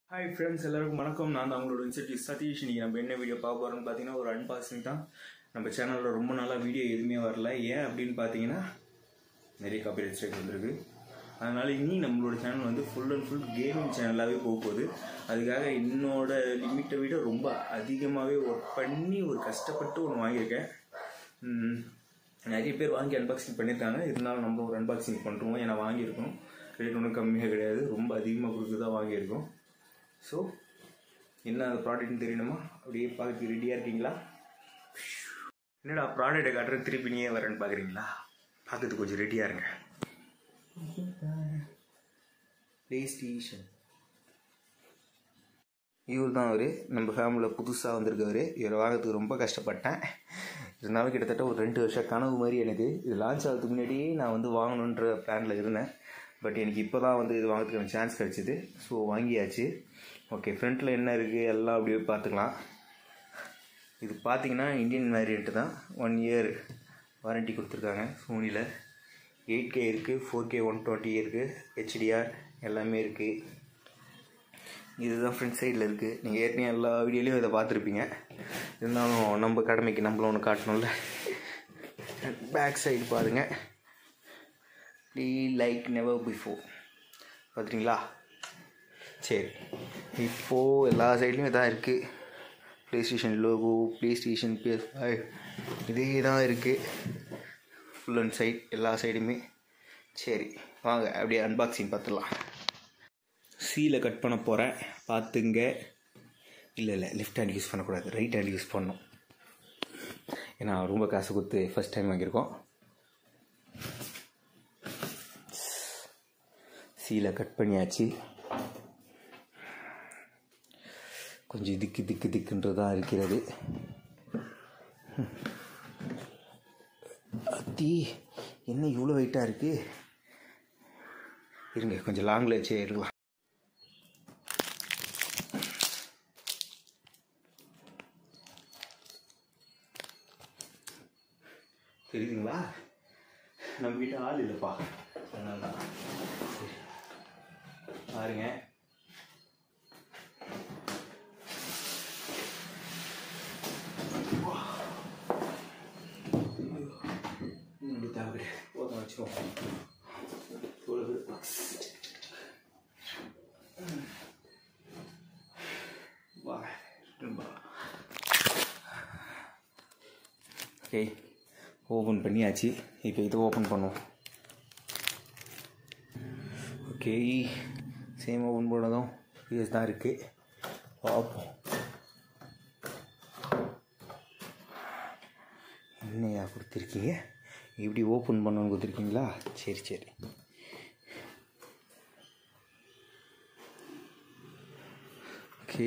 Hi friends எல்லாருக்கும் வணக்கம் நான் தான் உங்களோட இன்செட்டி சதீஷ் இன்னைக்கு நம்ம என்ன வீடியோ பார்க்க போகிறோம்னு பார்த்தீங்கன்னா ஒரு அன்பாக்சிங் தான் நம்ம சேனலில் ரொம்ப நாளாக வீடியோ எதுவுமே வரல ஏன் அப்படின்னு பார்த்தீங்கன்னா நிறைய காப்பி ஸ்ட்ரைக் வந்திருக்கு அதனால் இனி நம்மளோட சேனல் வந்து ஃபுல் அண்ட் ஃபுல் கேமிங் சேனலாகவே போக போகுது அதுக்காக என்னோட லிமிட்டை விட ரொம்ப அதிகமாகவே ஒர்க் பண்ணி ஒரு கஷ்டப்பட்டு ஒன்று வாங்கியிருக்கேன் ம், நிறைய பேர் வாங்கி அன்பாக்சிங் பண்ணியிருக்காங்க இருந்தாலும் நம்ம ஒரு அன்பாக்சிங் பண்ணுறோம் ஏன்னா வாங்கியிருக்கோம் ரேட் ஒன்றும் கம்மியாக கிடையாது ரொம்ப அதிகமாக கொடுத்து தான் வாங்கியிருக்கோம் ஸோ என்ன அந்த ப்ராடக்ட்னு தெரியணுமா அப்படியே பார்க்க ரெடியாக இருக்கீங்களா என்னடா ப்ராடக்ட்டை காட்டுறது திருப்பி நீயே வரேன்னு பார்க்குறீங்களா பார்க்கறதுக்கு கொஞ்சம் ரெடியாக இருங்க ப்ளே ஸ்டேஷன் இவர் தான் அவர் நம்ம ஃபேமிலியில் புதுசாக வந்திருக்கவர் இவரை வாங்கிறதுக்கு ரொம்ப கஷ்டப்பட்டேன் இருந்தாலும் கிட்டத்தட்ட ஒரு ரெண்டு வருஷம் கனவு மாதிரி எனக்கு இது லான்ச் ஆகிறதுக்கு முன்னாடியே நான் வந்து வாங்கணுன்ற பிளானில் இருந்தேன் பட் எனக்கு இப்போ தான் வந்து இது வாங்குறதுக்கான சான்ஸ் கிடச்சிது ஸோ வாங்கியாச்சு ஓகே ஃப்ரண்ட்டில் என்ன இருக்குது எல்லாம் அப்படியே பார்த்துக்கலாம் இது பார்த்தீங்கன்னா இந்தியன் வேரியண்ட்டு தான் ஒன் இயர் வாரண்ட்டி கொடுத்துருக்காங்க சோனியில் எயிட் கே இருக்குது ஃபோர் கே ஒன் டுவெண்ட்டி இருக்குது ஹெச்டிஆர் எல்லாமே இருக்குது இதுதான் ஃப்ரண்ட் சைடில் இருக்குது நீங்கள் ஏற்கனவே எல்லா வீடியோலையும் இதை பார்த்துருப்பீங்க இருந்தாலும் நம்ம கடமைக்கு நம்மளும் ஒன்று காட்டணும்ல பேக் சைடு பாருங்கள் ப்ளீ லைக் நெவர் பிஃபோர் பார்த்துட்டிங்களா சரி இப்போது எல்லா சைட்லேயும் இதான் இருக்குது PlayStation logo PlayStation PS இதே தான் இருக்குது ஃபுல் அண்ட் சைட் எல்லா சைடுமே சரி வாங்க அப்படியே அன்பாக்சிங் பார்த்துடலாம் சீலை கட் பண்ண போகிறேன் பார்த்துங்க இல்லை இல்லை லெஃப்ட் ஹேண்ட் யூஸ் பண்ணக்கூடாது ரைட் ஹேண்ட் யூஸ் பண்ணணும் ஏன்னா ரொம்ப காசு கொடுத்து ஃபஸ்ட் டைம் வாங்கியிருக்கோம் சீலை கட் பண்ணியாச்சு கொஞ்சம் திக்கு திக்கு திக்குன்றதாக இருக்கிறது அத்தி என்ன இவ்வளோ வெயிட்டாக இருக்குது இருங்க கொஞ்சம் லாங்கில் வச்சே இருக்கலாம் தெரியுதுங்களா நம்ம வீட்டு ஆள் இல்லைப்பா அதனால தான் சரி. பாருங்க இன்னும் தேவை போதும் வச்சுக்கோம் இவ்வளவு வா ரொம்ப ஓகே ஓப்பன் பண்ணியாச்சு இப்போ இது ஓப்பன் பண்ணுவோம் ஓகே சேம் ஓப்பன் பண்ணதும் பிஎஸ் தான் இருக்குது பார்ப்போம் என்னையா கொடுத்துருக்கீங்க இப்படி ஓப்பன் பண்ணணும்னு கொடுத்துருக்கீங்களா சரி சரி ஓகே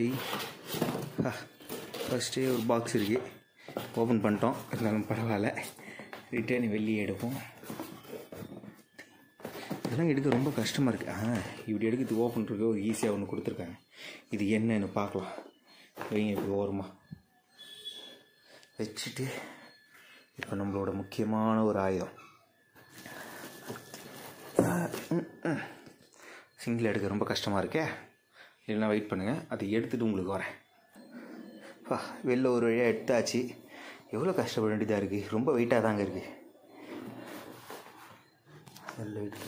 ஃபஸ்ட்டே ஒரு பாக்ஸ் இருக்குது ஓப்பன் பண்ணிட்டோம் இருந்தாலும் பரவாயில்ல ரிட்டர்ன் வெளியே எடுப்போம் இதெல்லாம் எடுக்க ரொம்ப கஷ்டமாக இருக்குது ஆ இப்படி எடுக்கிறது ஓப்பன் இருக்க ஒரு ஈஸியாக ஒன்று கொடுத்துருக்காங்க இது என்னன்னு பார்க்கலாம் வைங்க இப்படி ஓரமாக வச்சுட்டு இப்போ நம்மளோட முக்கியமான ஒரு ஆயுதம் சிங்கிள் எடுக்க ரொம்ப கஷ்டமாக இருக்கே இல்லைன்னா வெயிட் பண்ணுங்கள் அதை எடுத்துகிட்டு உங்களுக்கு வரேன் பா வெளில ஒரு வழியாக எடுத்தாச்சு எவ்வளோ கஷ்டப்பட வேண்டியதாக இருக்குது ரொம்ப வெயிட்டாக தாங்க இருக்குது வெளில எடுத்து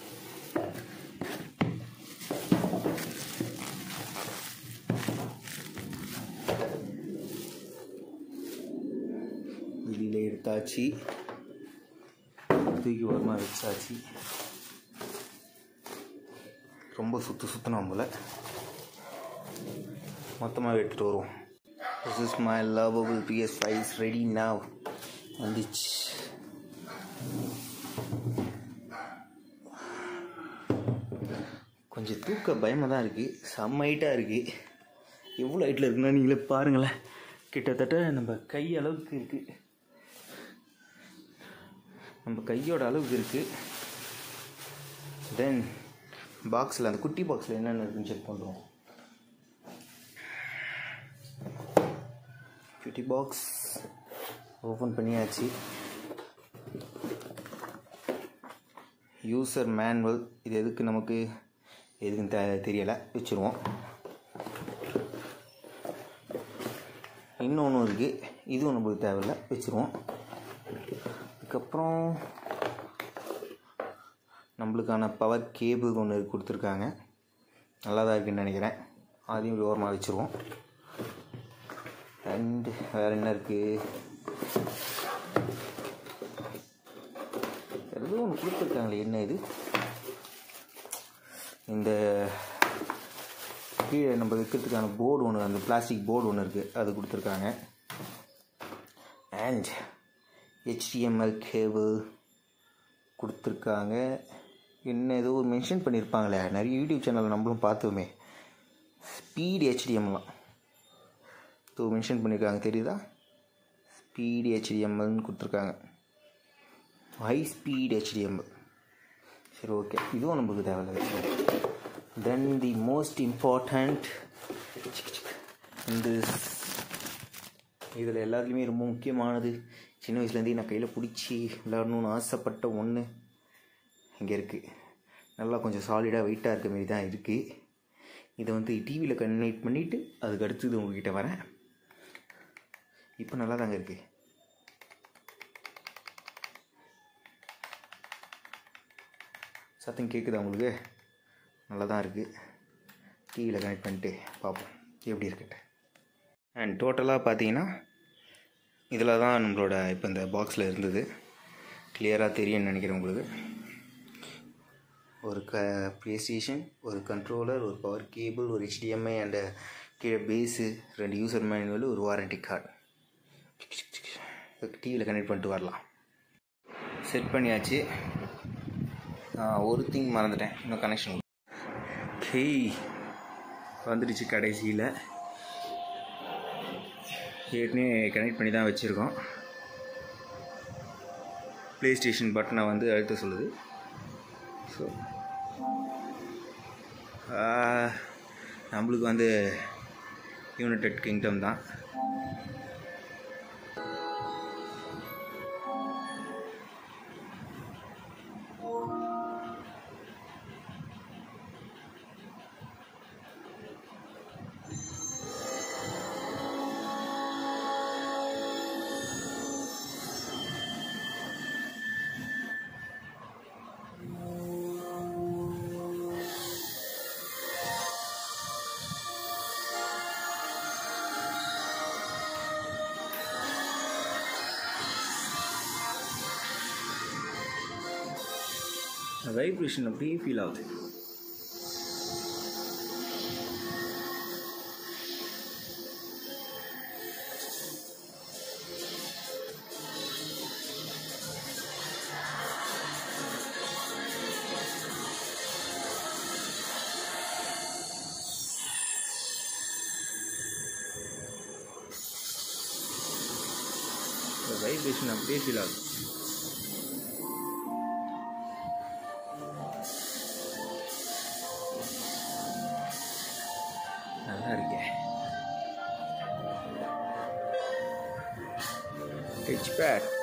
வெளியில் எடுத்தாச்சு தூக்கி ஓரமாக வச்சாச்சு ரொம்ப சுற்று சுற்றினோம் போல் மொத்தமாக எடுத்துகிட்டு வருவோம் This is my lovable PS5 is ready now. வந்துச்சு கொஞ்சம் தூக்க பயமாக தான் இருக்குது செம்ம ஹைட்டாக இருக்குது எவ்வளோ ஹைட்டில் இருக்குன்னா நீங்களே பாருங்களேன் கிட்டத்தட்ட நம்ம கை அளவுக்கு இருக்குது நம்ம கையோட அளவுக்கு இருக்குது தென் பாக்ஸில் அந்த குட்டி பாக்ஸில் என்னென்ன இருக்குன்னு செக் பண்ணுறோம் குட்டி பாக்ஸ் ஓப்பன் பண்ணியாச்சு யூசர் மேனுவல் இது எதுக்கு நமக்கு எதுக்குன்னு தெ தெரியலை வச்சுருவோம் இன்னொன்று இருக்குது இதுவும் நம்மளுக்கு தேவையில்லை வச்சுருவோம் அதுக்கப்புறம் நம்மளுக்கான பவர் கேபிள் ஒன்று கொடுத்துருக்காங்க நல்லா தான் இருக்குன்னு நினைக்கிறேன் அதையும் ஒரு ஓரமாக வச்சுருவோம் அண்டு வேறு என்ன இருக்குது ஏதோ ஒன்று கொடுத்துருக்காங்களே என்ன இது இந்த கீழே நம்ம வைக்கிறதுக்கான போர்டு ஒன்று அந்த பிளாஸ்டிக் போர்டு ஒன்று இருக்குது அது கொடுத்துருக்காங்க அண்ட் ஹெச்டிஎம்எல் கேபிள் கொடுத்துருக்காங்க என்ன ஏதோ மென்ஷன் பண்ணியிருப்பாங்களே நிறைய யூடியூப் சேனலில் நம்மளும் பார்த்தோமே ஸ்பீடு ஹெச்டிஎம்லாம் ஸோ மென்ஷன் பண்ணியிருக்காங்க தெரியுதா ஸ்பீடு ஹெச்டிஎம்எல்னு கொடுத்துருக்காங்க ஹை ஸ்பீட் ஹெச்டிஎம்எல் சரி ஓகே இதுவும் நம்மளுக்கு தேவையில்லை தென் தி மோஸ்ட் இம்பார்ட்டண்ட் இந்த இதில் எல்லாத்துலேயுமே ரொம்ப முக்கியமானது சின்ன வயசுலேருந்தே நான் கையில் பிடிச்சி விளையாடணும்னு ஆசைப்பட்ட ஒன்று இங்கே இருக்குது நல்லா கொஞ்சம் சாலிடாக வெயிட்டாக இருக்க மாரி தான் இருக்குது இதை வந்து டிவியில் கன்வெர்ட் பண்ணிவிட்டு அதுக்கு அடுத்தது உங்ககிட்ட வரேன் இப்போ நல்லா தாங்க இருக்குது சத்தம் கேட்குதா உங்களுக்கு நல்லா தான் இருக்குது டிவியில் கனெக்ட் பண்ணிட்டு பார்ப்போம் எப்படி இருக்குட்டு அண்ட் டோட்டலாக பார்த்தீங்கன்னா இதில் தான் நம்மளோட இப்போ இந்த பாக்ஸில் இருந்தது கிளியராக தெரியும்னு நினைக்கிறேன் உங்களுக்கு ஒரு க ப்ளே ஸ்டேஷன் ஒரு கண்ட்ரோலர் ஒரு பவர் கேபிள் ஒரு ஹெச்டிஎம்ஐ அண்ட் கீழே பேஸு ரெண்டு யூசர் மேனுவல் ஒரு வாரண்டி கார்டு டிவியில் கனெக்ட் பண்ணிட்டு வரலாம் செட் பண்ணியாச்சு ஒரு திங் மறந்துட்டேன் இன்னும் கனெக்ஷன் ஹேய் வந்துடுச்சு கடைசியில் ஏற்கனவே கனெக்ட் பண்ணி தான் வச்சுருக்கோம் ப்ளே ஸ்டேஷன் பட்டனை வந்து அழுத்த சொல்லுது ஸோ நம்மளுக்கு வந்து யுனைடெட் கிங்டம் தான் வைப்ரேஷன் அப்படியே ஃபீல் ஆகுது வைப்ரேஷன் அப்படியே ஃபீல் ஆகுது நல்லா இருக்கே டச் பேட்